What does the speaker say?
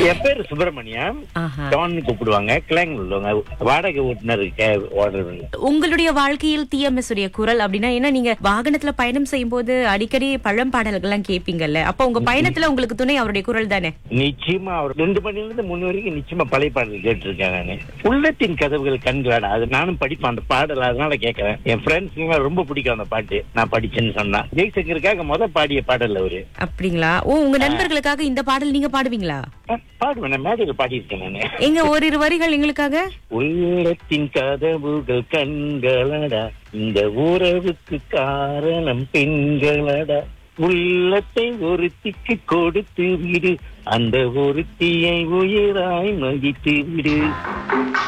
என் பேரு சுப்பிரமணியம் ஆஹா. டான் கூப்பிடுவாங்க கிளாங் உள்ளவங்க வாடகை ஓட்டுநர் ஓடுறது உங்களுடைய வாழ்க்கையில் டிஎம்எஸ் உடைய குரல் அப்படின்னா என்ன நீங்க வாகனத்துல பயணம் செய்யும் போது அடிக்கடி பழம் பாடல்கள் எல்லாம் கேப்பீங்கல்ல அப்ப உங்க பயணத்துல உங்களுக்கு துணை அவருடைய குரல் தானே நிச்சயமா அவர் ரெண்டு மணில இருந்து மூணு வரைக்கும் நிச்சயமா பழைய பாடல் கேட்டிருக்கேன் நானு உள்ளத்தின் கதவுகள் கண்களாடா அது நானும் படிப்பேன் அந்த பாடல் அதனால கேட்கறேன் என் ஃப்ரெண்ட்ஸுங்க ரொம்ப பிடிக்கும் அந்த பாட்டு நான் படிச்சேன்னு சொன்னா ஜெய்சங்கருக்காக முத பாடிய பாடல் அவரு அப்படிங்களா ஓ உங்க நண்பர்களுக்காக இந்த பாடல் நீங்க பாடுவீங்களா ஆ, பாடுவேன் நான் மேடையில் பாடியிருக்கேன் நானு எங்க ஓரிரு வரிகள் எங்களுக்காக உள்ளத்தின் கதவுகள் கண்களடா இந்த உறவுக்கு காரணம் பெண்களடா உள்ளத்தை ஒருத்திக்கு கொடுத்து விடு அந்த ஒருத்தியை உயிராய் மதித்து விடு